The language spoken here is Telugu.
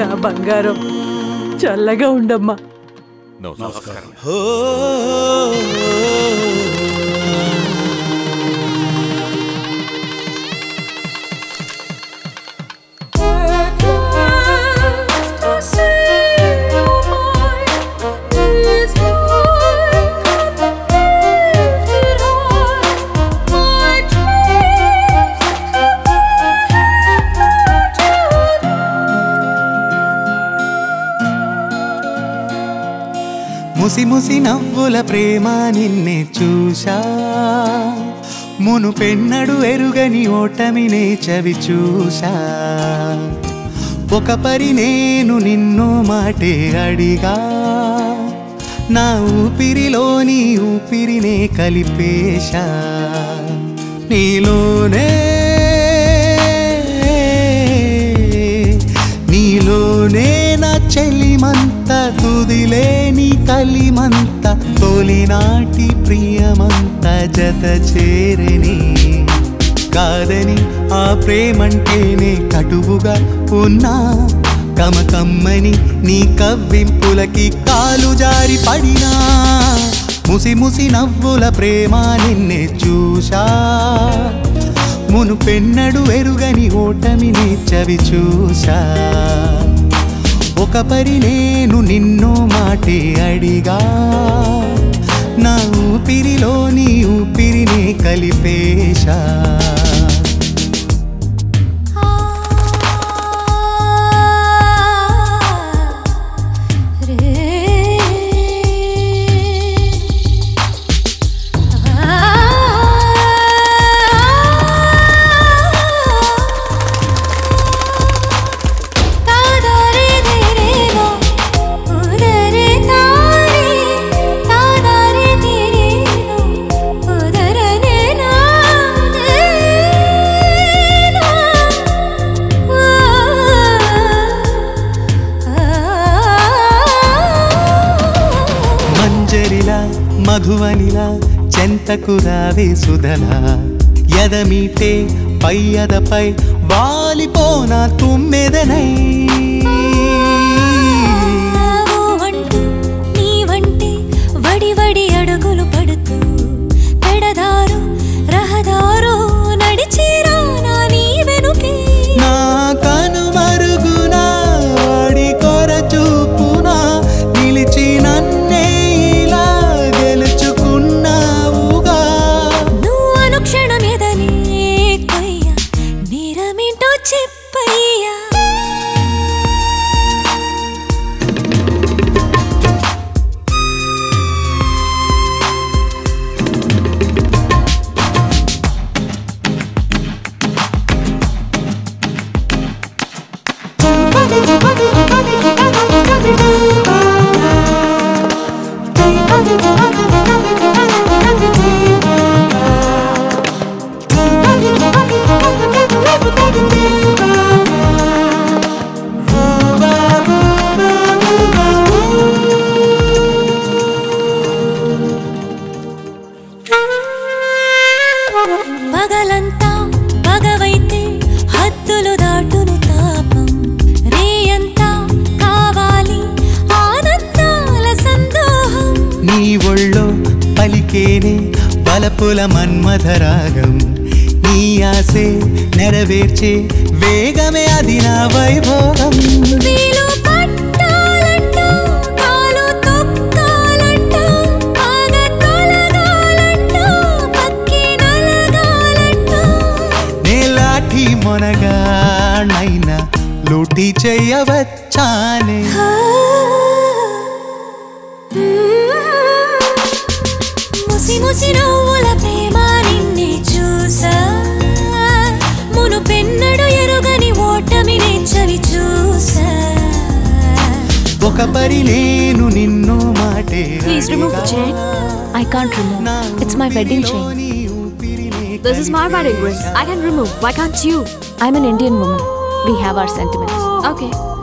నా బంగారం చల్లగా ఉండమ్మా నమస్కారం ముసి ముసి నవ్వుల ప్రేమ నిన్నే చూశా మును పెన్నడు ఎరుగని ఓటమినే చవి చూశా ఒక పరి నేను నిన్ను మాటే అడిగా నా ఊపిరిలోని ఊపిరినే కలిపేశా నీలోనే నీలోనే నా చెలిమంత తుదిలేని కలిమంత తొలినాటి ప్రియమంత జత చేరని కాదని ఆ ప్రేమంటేనే కటువుగా ఉన్నా కమకమ్మని నీ కవ్వింపులకి కాలు జారి పడినా ముసి ముసి నవ్వుల ప్రేమ నిన్నే చూశా మును పెన్నడు ఎరుగని ఓటమిని చవి చూశా ఒక పరి నేను నిన్ను మాటే అడిగా నా ఊపిరిలోని ఊపిరిని కలిపేశా మంజరిలా మధువనిలా చెంతకు రావే సుధలా ఎదమీటే పై ఎదపై వాలిపోనా తుమ్మెదనై అంటూ నీవంటే వడి వడి అడుగులు పడుతూ పెడదారు రహదారు నడిచిరా నా నీ వెనుకే నా కను మరుగునా వాడి కొర చూపునా నిలిచి నన్నే ఇలా గెలుచుకున్నావుగా నువ్వు అనుక్షణం ఎదనే కొయ్య నిరమేంటో చెప్పయ్యా పగలంతా పగవైతే హద్దులు దాటును తాపం రేయంతా కావాలి ఆనందాల సందోహం నీ ఒళ్ళో పలికేనే బలపుల మన్మధరాగం నీ ఆసే నెరవేర్చే వేగమే అది నా వైభోగం వీలు పట్టాలంట కాలు తొక్కాలంట ఆగ తొలగాలంట పక్కి నలగాలంట నేలాఠి మొనగానైనా లూటి చెయ్యవచ్చానే ముసి ముసి నవ్వుల ప్రేమ నిన్నే చూసా మును పెన్నడు ఎరుగని ఓటమినే చవి చూసా ఒక పరి నేను నిన్ను మాటే Please remove the chain. I can't remove. It's my wedding chain. This is my wedding ring. I can remove. Why can't you? I'm an Indian woman. We have our sentiments. Okay.